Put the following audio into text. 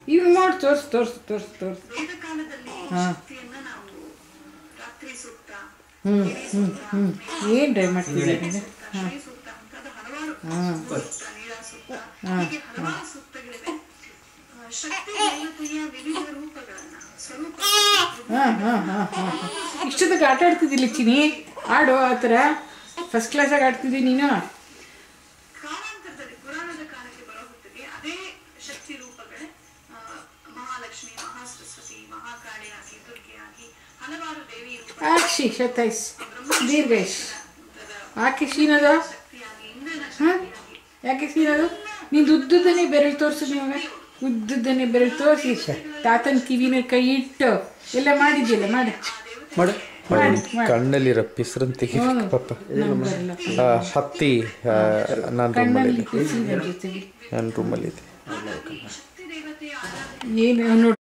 ಈಗ ಮಾಡಿ ತೋರ್ಸು ತೋರ್ಸು ತೋರ್ಸು ತೋರ್ಸು ವೇದಕಾಲದಲ್ಲಿ ಹಾ. ಶಕ್ತಿಯನ್ನ ನಾವು ರಾತ್ರಿ ಸೂಕ್ತ ಹ್ಞೂ ದೇವಿ ಹ್ಞೂ ಸೂಕ್ತ, ಹ್ಞೂ ಏನು ಟ್ರೈ ಮಾಡ್ತಿದ್ದೀರಿ ಶ್ರೀ ನೀನು ಸೂಕ್ತ, ಶ್ರೀ ಸೂಕ್ತ ಮುಂತಾದ ಹಲವಾರು ಹಾಂ ಸೂಕ್ತ, ನೀಳ ಸೂಕ್ತ ಹೀಗೆ ಹಲವಾರು ಸೂಕ್ತಗಳಿವೆ ಆ, ಶಕ್ತಿ ದೇವತೆಯ ವಿವಿಧ ರೂಪಗಳನ್ನ ಸ್ವರೂಪ ಹಾಂ ಹಾಂ ಹಾಂ ಹಾಂ ಇಷ್ಟೊತ್ತಿಗೆ ಆಟ ಆಡ್ತಿದ್ದಿಲ್ಲ ಚಿನಿ ಆಡು ಆ ಥರ ಫಸ್ಟ್ ಕ್ಲಾಸಾಗಿ ಆಡ್ತಿದ್ದಿ ನೀನು ಕಾಲಾಂತರದಲ್ಲಿ ಪುರಾಣದ ಕಾಲಕ್ಕೆ ಬರೋ ಹೊತ್ತಿಗೆ ಅದೇ ಶಕ್ತಿ ರೂಪಗಳೇ ಆ, ಮಹಾಲಕ್ಷ್ಮಿ ಮಹಾಸರಸ್ವತಿ ಮಹಾಕಾಳಿಯಾಗಿ ದುರ್ಗೆಯಾಗಿ ಹಲವಾರು ದೇವಿ ರೂಪ ಆಕ್ಷಿ ಶತೈಸ್ ದೀರ್ಘೈಸ್ ಆಕೆ ಶೀನದ ಶಕ್ತಿಯಾಗಿ ಇಂದ್ರನ ಹಾಂ ಶಕ್ತಿಯಾಗಿ ಯಾಕೆ ಸೀನದು ನಿಂದು ಉದ್ದುದನ್ನೇ ಬೆರಳು ತೋರಿಸು ನಿಮಗೆ ಉದ್ದುದನ್ನೇ ಬೆರಳು ತೋರಿಸಿ ತಾತನ ಕಿವಿನ ಕೈ ಇಟ್ಟು ಎಲ್ಲ ಮಾಡಿದ್ದಿಲ್ಲ ಮಾಡಿ ಮಾಡು ಮಾಡಿ ಮಾಡಿ ಕಣ್ಣಲ್ಲಿರೋ ಪಿಸ್ರನ್ ತೆಗಿ ಹ್ಞೂ ಪಾಪ ನಮ್ಗೆ ಬರಲ್ಲ ಆ, ಹತ್ತಿ ನಾನು ಕಣ್ಣಲ್ಲಿ ರೂಮಲ್ಲಿ ಕುಸಿ ನನ್ನ ಜೊತೆಗೆ ನಾನು ರೂಮಲ್ಲಿದ್ದೆ ಶಕ್ತಿ ದೇವತೆಯ ಆರಾಧನೆ ಏನು ನೋಡಿ